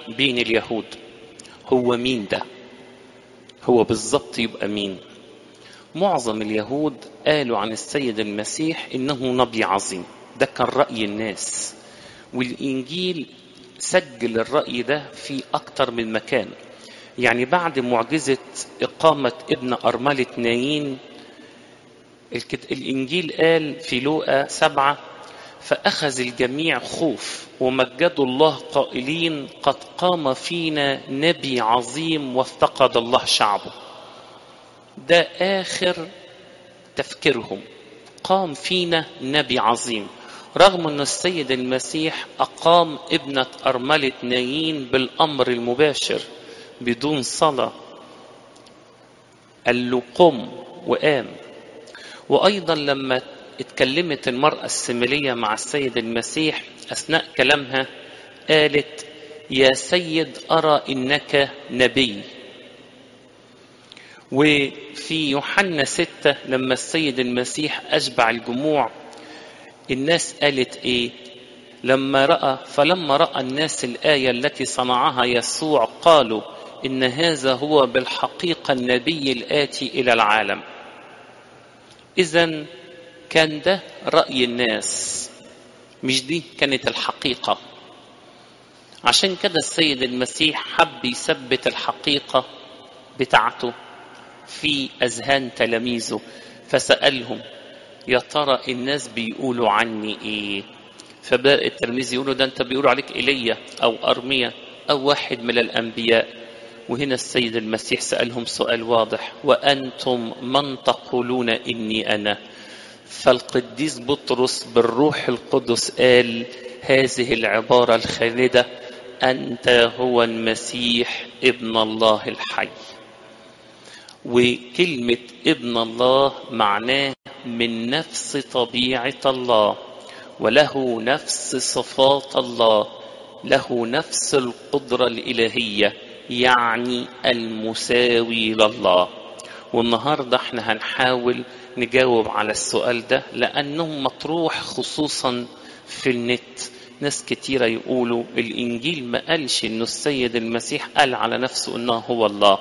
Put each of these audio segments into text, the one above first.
بين اليهود هو مين ده هو بالظبط يبقى مين معظم اليهود قالوا عن السيد المسيح انه نبي عظيم ده كان راي الناس والانجيل سجل الراي ده في اكتر من مكان يعني بعد معجزه اقامه ابن ارمله نايين الانجيل قال في لوقا سبعه فاخذ الجميع خوف ومجدوا الله قائلين قد قام فينا نبي عظيم وافتقد الله شعبه ده اخر تفكيرهم قام فينا نبي عظيم رغم ان السيد المسيح اقام ابنه ارمله نايين بالامر المباشر بدون صلاه قال له قم وقام وايضا لما اتكلمت المراه السمليه مع السيد المسيح اثناء كلامها قالت يا سيد ارى انك نبي وفي يوحنا ستة لما السيد المسيح أشبع الجموع الناس قالت إيه لما رأى فلما رأى الناس الآية التي صنعها يسوع قالوا إن هذا هو بالحقيقة النبي الآتي إلى العالم إذا كان ده رأي الناس مش دي كانت الحقيقة عشان كده السيد المسيح حب يثبت الحقيقة بتاعته في أذهان تلاميذه فسألهم يا ترى الناس بيقولوا عني إيه فبدأ التلاميذ يقولوا ده أنت بيقولوا عليك إيليا أو أرميا أو واحد من الأنبياء وهنا السيد المسيح سألهم سؤال واضح وأنتم من تقولون إني أنا فالقديس بطرس بالروح القدس قال هذه العبارة الخالدة أنت هو المسيح ابن الله الحي وكلمة ابن الله معناه من نفس طبيعة الله وله نفس صفات الله له نفس القدرة الإلهية يعني المساوي لله والنهاردة احنا هنحاول نجاوب على السؤال ده لأنه مطروح خصوصا في النت ناس كتيرة يقولوا الإنجيل ما قالش إنه السيد المسيح قال على نفسه إنه هو الله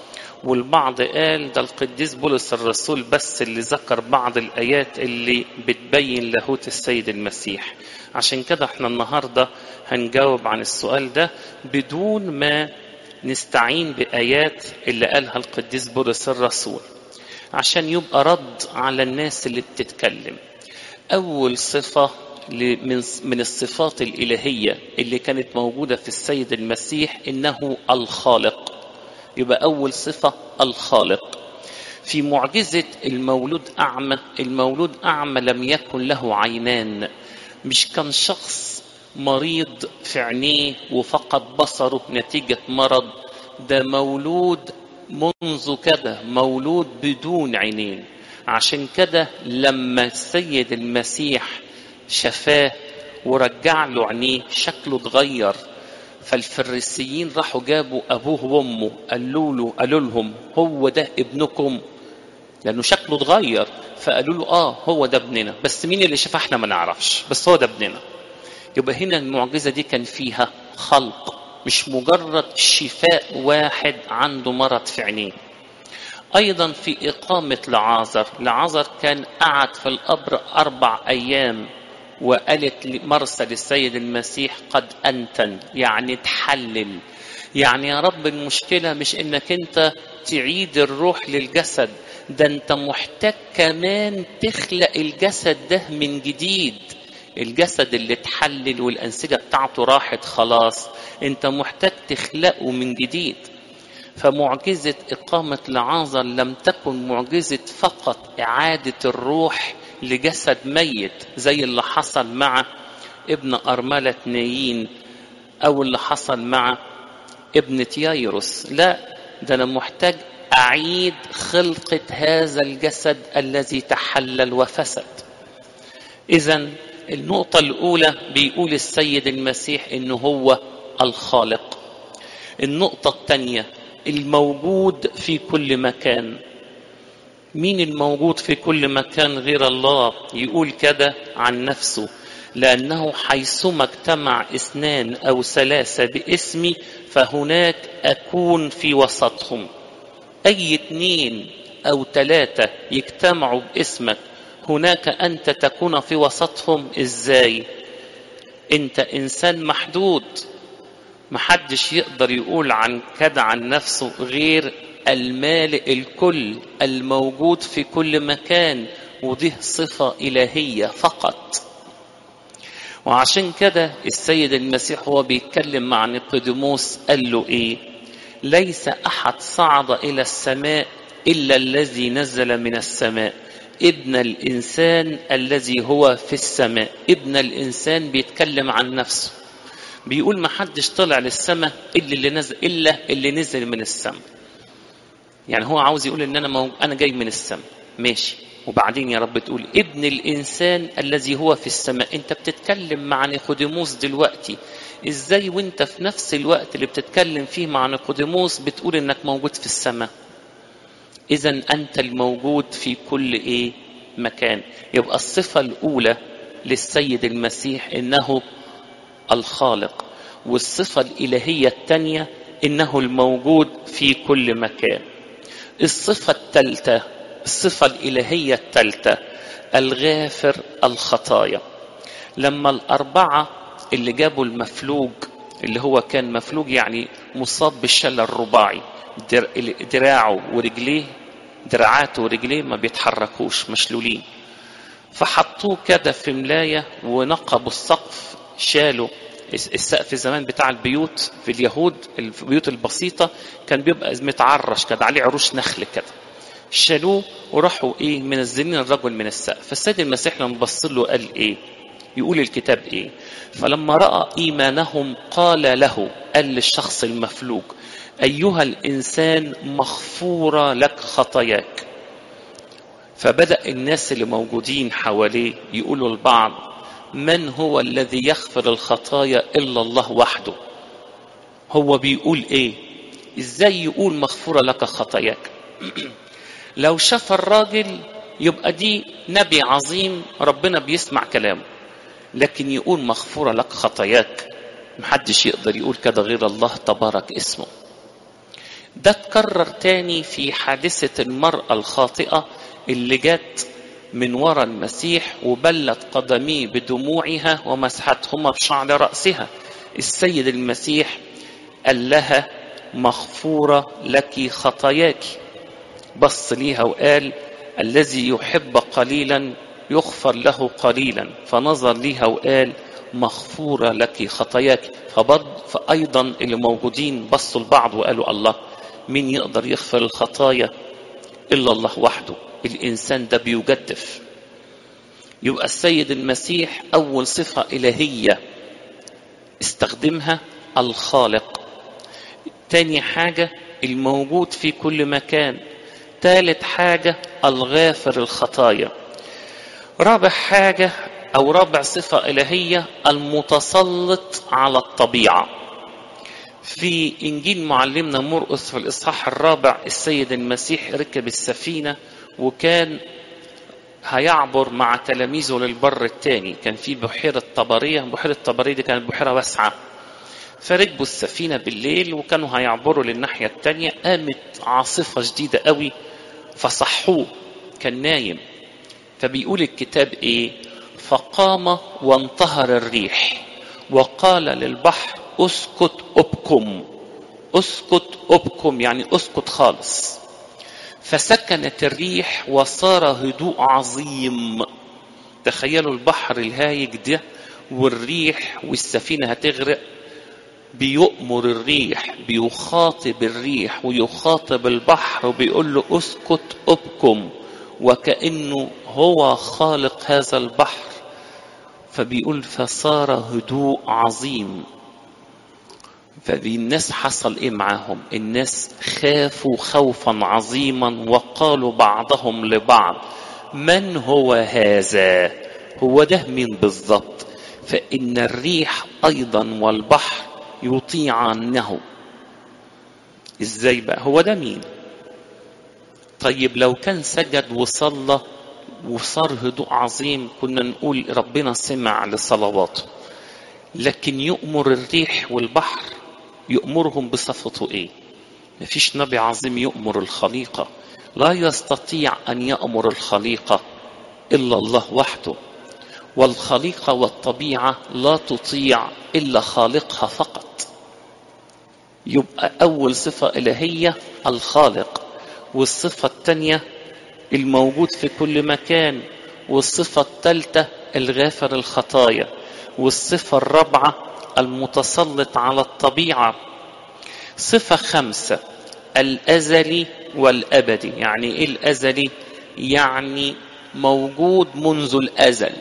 والبعض قال ده القديس بولس الرسول بس اللي ذكر بعض الآيات اللي بتبين لاهوت السيد المسيح عشان كده احنا النهاردة هنجاوب عن السؤال ده بدون ما نستعين بآيات اللي قالها القديس بولس الرسول عشان يبقى رد على الناس اللي بتتكلم أول صفة من الصفات الإلهية اللي كانت موجودة في السيد المسيح إنه الخالق يبقى أول صفة الخالق في معجزة المولود أعمى المولود أعمى لم يكن له عينان مش كان شخص مريض في عينيه وفقد بصره نتيجة مرض ده مولود منذ كده مولود بدون عينين عشان كده لما السيد المسيح شفاه ورجع له عينيه شكله اتغير فالفريسيين راحوا جابوا ابوه وامه قالوا له قالوا لهم هو ده ابنكم لانه شكله اتغير فقالوا له اه هو ده ابننا بس مين اللي شافه احنا ما نعرفش بس هو ده ابننا يبقى هنا المعجزه دي كان فيها خلق مش مجرد شفاء واحد عنده مرض في عينيه ايضا في اقامه لعازر لعازر كان قعد في القبر اربع ايام وقالت مرسى للسيد المسيح قد أنتن يعني تحلل يعني يا رب المشكلة مش انك انت تعيد الروح للجسد ده انت محتاج كمان تخلق الجسد ده من جديد الجسد اللي اتحلل والأنسجة بتاعته راحت خلاص انت محتاج تخلقه من جديد فمعجزة إقامة لعازر لم تكن معجزة فقط إعادة الروح لجسد ميت زي اللي حصل مع ابن أرملة نايين أو اللي حصل مع ابن تيايروس لا ده أنا محتاج أعيد خلقة هذا الجسد الذي تحلل وفسد إذا النقطة الأولى بيقول السيد المسيح إنه هو الخالق النقطة الثانية الموجود في كل مكان مين الموجود في كل مكان غير الله يقول كده عن نفسه لأنه حيثما اجتمع اثنان أو ثلاثة باسمي فهناك أكون في وسطهم أي اثنين أو ثلاثة يجتمعوا باسمك هناك أنت تكون في وسطهم إزاي أنت إنسان محدود محدش يقدر يقول عن كده عن نفسه غير المالئ الكل الموجود في كل مكان ودي صفة إلهية فقط وعشان كده السيد المسيح هو بيتكلم مع نيقوديموس قال له ايه ليس احد صعد الى السماء الا الذي نزل من السماء ابن الانسان الذي هو في السماء ابن الانسان بيتكلم عن نفسه بيقول ما حدش طلع للسماء الا اللي نزل الا اللي نزل من السماء يعني هو عاوز يقول ان انا مو... انا جاي من السماء ماشي وبعدين يا رب تقول ابن الانسان الذي هو في السماء انت بتتكلم مع نيقوديموس دلوقتي ازاي وانت في نفس الوقت اللي بتتكلم فيه مع نيقوديموس بتقول انك موجود في السماء اذا انت الموجود في كل ايه مكان يبقى الصفه الاولى للسيد المسيح انه الخالق والصفه الالهيه الثانيه انه الموجود في كل مكان الصفه الثالثه الصفة الإلهية الثالثة الغافر الخطايا لما الأربعة اللي جابوا المفلوج اللي هو كان مفلوج يعني مصاب بالشلل الرباعي دراعه ورجليه دراعاته ورجليه ما بيتحركوش مشلولين فحطوه كده في ملاية ونقبوا السقف شالوا السقف زمان بتاع البيوت في اليهود البيوت البسيطة كان بيبقى متعرش كده عليه عروش نخل كده شالوه وراحوا ايه منزلين الرجل من السقف فالسيد المسيح لما بص له قال ايه يقول الكتاب ايه فلما راى ايمانهم قال له قال للشخص المفلوج ايها الانسان مغفوره لك خطاياك فبدا الناس اللي موجودين حواليه يقولوا البعض من هو الذي يغفر الخطايا الا الله وحده هو بيقول ايه ازاي يقول مغفوره لك خطاياك لو شاف الراجل يبقى دي نبي عظيم ربنا بيسمع كلامه لكن يقول مغفورة لك خطاياك محدش يقدر يقول كده غير الله تبارك اسمه ده اتكرر تاني في حادثة المرأة الخاطئة اللي جت من وراء المسيح وبلت قدميه بدموعها ومسحتهما بشعر رأسها السيد المسيح قال لها مغفورة لك خطاياك بص ليها وقال الذي يحب قليلا يغفر له قليلا فنظر ليها وقال مغفورة لك خطاياك فبض فأيضا اللي موجودين بصوا لبعض وقالوا الله مين يقدر يغفر الخطايا إلا الله وحده الإنسان ده بيجدف يبقى السيد المسيح أول صفة إلهية استخدمها الخالق تاني حاجة الموجود في كل مكان ثالث حاجة الغافر الخطايا رابع حاجة أو رابع صفة إلهية المتسلط على الطبيعة في إنجيل معلمنا مرقس في الإصحاح الرابع السيد المسيح ركب السفينة وكان هيعبر مع تلاميذه للبر الثاني كان في بحيرة طبرية بحيرة طبرية دي كانت بحيرة واسعة فركبوا السفينة بالليل وكانوا هيعبروا للناحية التانية قامت عاصفة شديدة قوي فصحوه كان نايم فبيقول الكتاب ايه فقام وانتهر الريح وقال للبحر اسكت ابكم اسكت ابكم يعني اسكت خالص فسكنت الريح وصار هدوء عظيم تخيلوا البحر الهايج ده والريح والسفينة هتغرق بيؤمر الريح بيخاطب الريح ويخاطب البحر وبيقول له اسكت ابكم وكأنه هو خالق هذا البحر فبيقول فصار هدوء عظيم فالناس حصل ايه معاهم الناس خافوا خوفا عظيما وقالوا بعضهم لبعض من هو هذا هو ده مين بالضبط فإن الريح أيضا والبحر يطيعنه ازاي بقى هو ده مين طيب لو كان سجد وصلى وصار هدوء عظيم كنا نقول ربنا سمع لصلواته لكن يؤمر الريح والبحر يؤمرهم بصفته ايه مفيش نبي عظيم يؤمر الخليقة لا يستطيع أن يأمر الخليقة إلا الله وحده والخليقة والطبيعة لا تطيع إلا خالقها فقط يبقى أول صفة إلهية الخالق والصفة الثانية الموجود في كل مكان والصفة الثالثة الغافر الخطايا والصفة الرابعة المتسلط على الطبيعة صفة خمسة الأزلي والأبدي يعني إيه الأزلي يعني موجود منذ الأزل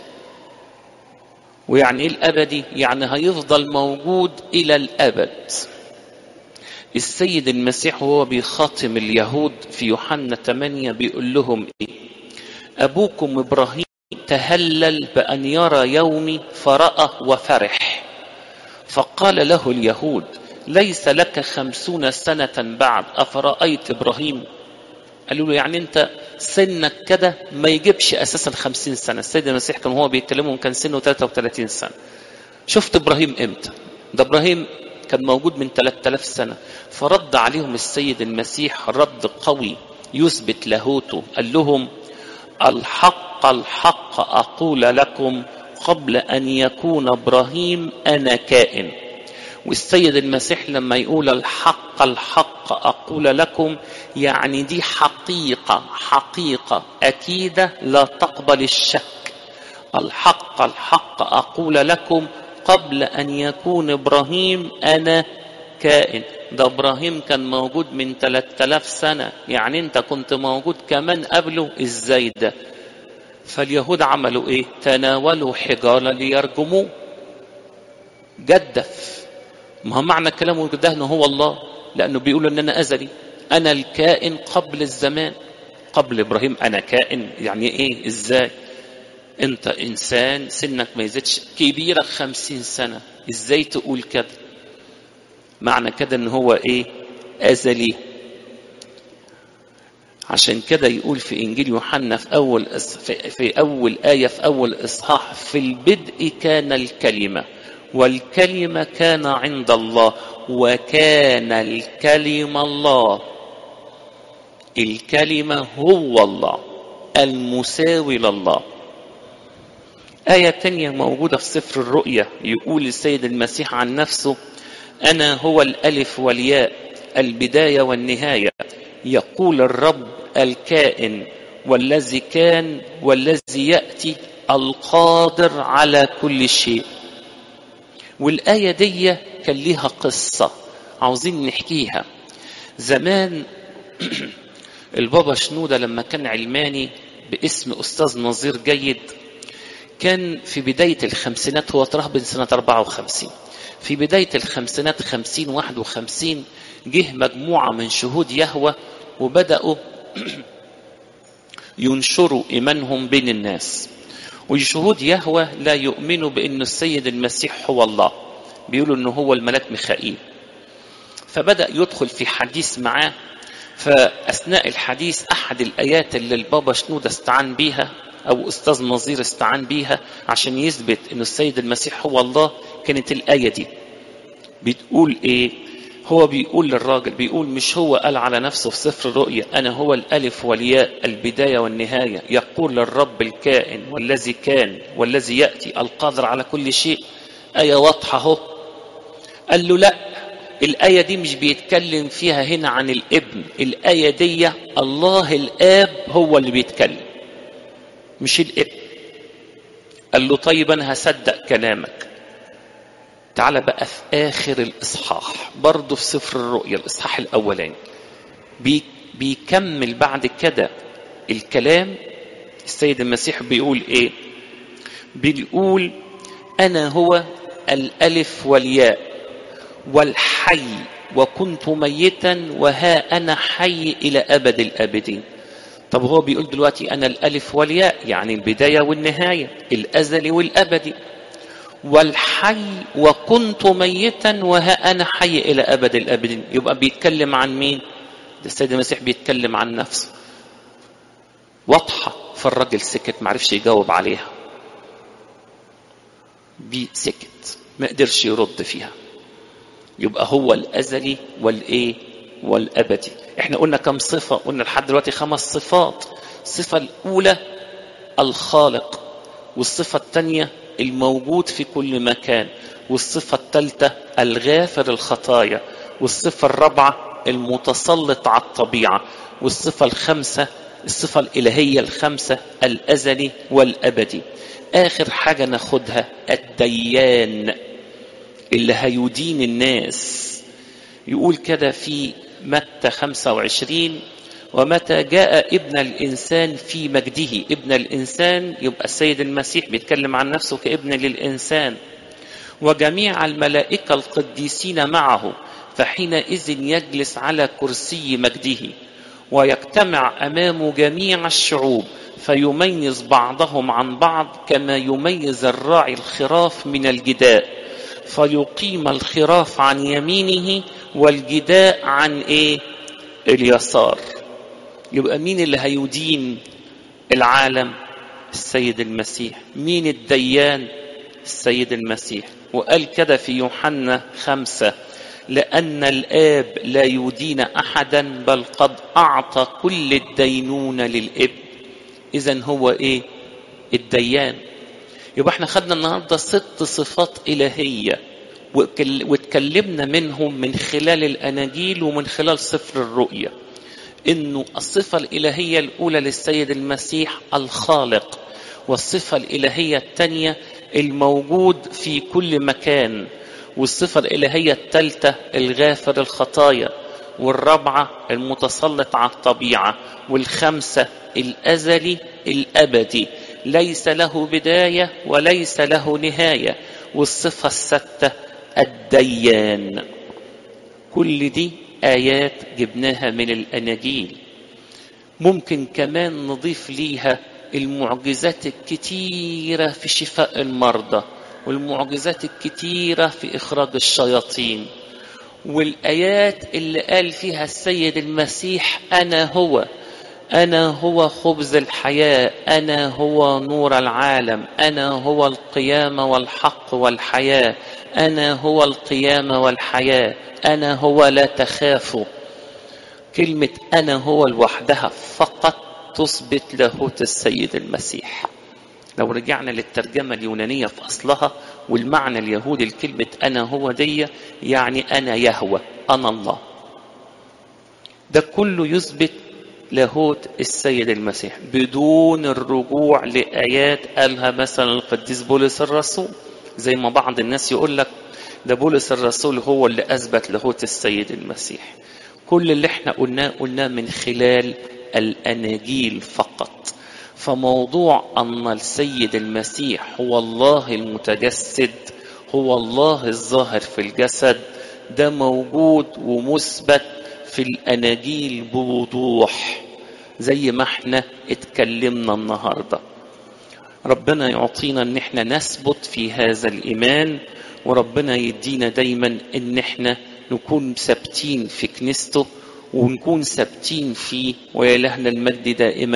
ويعني إيه الأبدي يعني هيفضل موجود إلى الأبد السيد المسيح وهو بيخاطم اليهود في يوحنا 8 بيقول لهم إيه أبوكم إبراهيم تهلل بأن يرى يومي فرأى وفرح فقال له اليهود ليس لك خمسون سنة بعد أفرأيت إبراهيم قالوا له يعني أنت سنك كده ما يجيبش أساسا خمسين سنة السيد المسيح كان هو بيتكلمهم كان سنه 33 سنة شفت إبراهيم إمتى ده إبراهيم كان موجود من 3000 سنة فرد عليهم السيد المسيح رد قوي يثبت لاهوته قال لهم الحق الحق أقول لكم قبل أن يكون إبراهيم أنا كائن والسيد المسيح لما يقول الحق الحق أقول لكم يعني دي حقيقة حقيقة أكيدة لا تقبل الشك الحق الحق أقول لكم قبل أن يكون إبراهيم أنا كائن ده إبراهيم كان موجود من 3000 سنة يعني أنت كنت موجود كمان قبله إزاي ده فاليهود عملوا إيه تناولوا حجارة ليرجموه جدف ما هو معنى كلامه ده انه هو الله لانه بيقول ان انا ازلي انا الكائن قبل الزمان قبل ابراهيم انا كائن يعني ايه ازاي انت انسان سنك ما يزيدش كبيرة خمسين سنة ازاي تقول كده معنى كده ان هو ايه ازلي عشان كده يقول في انجيل يوحنا في اول في اول ايه في اول اصحاح في البدء كان الكلمه والكلمة كان عند الله وكان الكلمة الله الكلمة هو الله المساوي لله آية تانية موجودة في سفر الرؤيا يقول السيد المسيح عن نفسه أنا هو الألف والياء البداية والنهاية يقول الرب الكائن والذي كان والذي يأتي القادر على كل شيء والآية دي كان ليها قصة عاوزين نحكيها زمان البابا شنودة لما كان علماني باسم أستاذ نظير جيد كان في بداية الخمسينات هو تراه بين سنة 54 في بداية الخمسينات 50 51 جه مجموعة من شهود يهوى وبدأوا ينشروا إيمانهم بين الناس وشهود يهوى لا يؤمنوا بأن السيد المسيح هو الله بيقولوا أنه هو الملاك ميخائيل فبدأ يدخل في حديث معاه فأثناء الحديث أحد الآيات اللي البابا شنودة استعان بيها أو أستاذ نظير استعان بيها عشان يثبت أن السيد المسيح هو الله كانت الآية دي بتقول إيه هو بيقول للراجل بيقول مش هو قال على نفسه في سفر الرؤيا أنا هو الألف والياء البداية والنهاية يقول للرب الكائن والذي كان والذي يأتي القادر على كل شيء آية واضحة اهو قال له لا الآية دي مش بيتكلم فيها هنا عن الابن الآية دي الله الآب هو اللي بيتكلم مش الابن قال له طيب أنا هصدق كلامك تعال بقى في آخر الإصحاح برضه في سفر الرؤيا الإصحاح الأولاني بي بيكمل بعد كده الكلام السيد المسيح بيقول إيه بيقول أنا هو الألف والياء والحي وكنت ميتا وها أنا حي إلى أبد الآبدين طب هو بيقول دلوقتي أنا الألف والياء يعني البداية والنهاية الأزلي والأبدي والحي وكنت ميتا وها أنا حي إلى أبد الآبدين يبقى بيتكلم عن مين ده السيد المسيح بيتكلم عن نفسه واضحة فالراجل سكت معرفش يجاوب عليها دي سكت ما قدرش يرد فيها يبقى هو الازلي والايه والابدي احنا قلنا كم صفه قلنا لحد دلوقتي خمس صفات الصفه الاولى الخالق والصفه الثانيه الموجود في كل مكان والصفه الثالثه الغافر الخطايا والصفه الرابعه المتسلط على الطبيعه والصفه الخامسه الصفه الالهيه الخامسه الازلي والابدي اخر حاجه ناخدها الديان اللي هيدين الناس يقول كده في متى 25 ومتى جاء ابن الإنسان في مجده ابن الإنسان يبقى السيد المسيح بيتكلم عن نفسه كابن للإنسان وجميع الملائكة القديسين معه فحينئذ يجلس على كرسي مجده ويجتمع أمامه جميع الشعوب فيميز بعضهم عن بعض كما يميز الراعي الخراف من الجداء فيقيم الخراف عن يمينه والجداء عن ايه اليسار يبقى مين اللي هيدين العالم السيد المسيح مين الديان السيد المسيح وقال كده في يوحنا خمسة لأن الآب لا يدين أحدا بل قد أعطى كل الدينون للإب إذا هو إيه الديان يبقى احنا خدنا النهاردة ست صفات إلهية واتكلمنا منهم من خلال الأناجيل ومن خلال سفر الرؤيا إنه الصفة الإلهية الأولى للسيد المسيح الخالق والصفة الإلهية الثانية الموجود في كل مكان والصفة الإلهية الثالثة الغافر الخطايا والرابعة المتسلط على الطبيعة والخامسة الأزلي الأبدي ليس له بداية وليس له نهاية والصفة الستة الديان كل دي آيات جبناها من الأناجيل ممكن كمان نضيف ليها المعجزات الكتيرة في شفاء المرضى والمعجزات الكتيرة في إخراج الشياطين والآيات اللي قال فيها السيد المسيح أنا هو أنا هو خبز الحياة أنا هو نور العالم أنا هو القيامة والحق والحياة أنا هو القيامة والحياة أنا هو لا تخافوا كلمة أنا هو لوحدها فقط تثبت لاهوت السيد المسيح لو رجعنا للترجمة اليونانية في أصلها والمعنى اليهودي لكلمة أنا هو دي يعني أنا يهوى أنا الله ده كله يثبت لاهوت السيد المسيح بدون الرجوع لآيات قالها مثلا القديس بولس الرسول زي ما بعض الناس يقول لك ده بولس الرسول هو اللي أثبت لاهوت السيد المسيح كل اللي احنا قلناه قلناه من خلال الأناجيل فقط فموضوع أن السيد المسيح هو الله المتجسد هو الله الظاهر في الجسد ده موجود ومثبت في الأناجيل بوضوح زي ما احنا اتكلمنا النهارده ربنا يعطينا ان احنا نثبت في هذا الايمان وربنا يدينا دايما ان احنا نكون ثابتين في كنيسته ونكون ثابتين فيه ويلهنا المجد دائما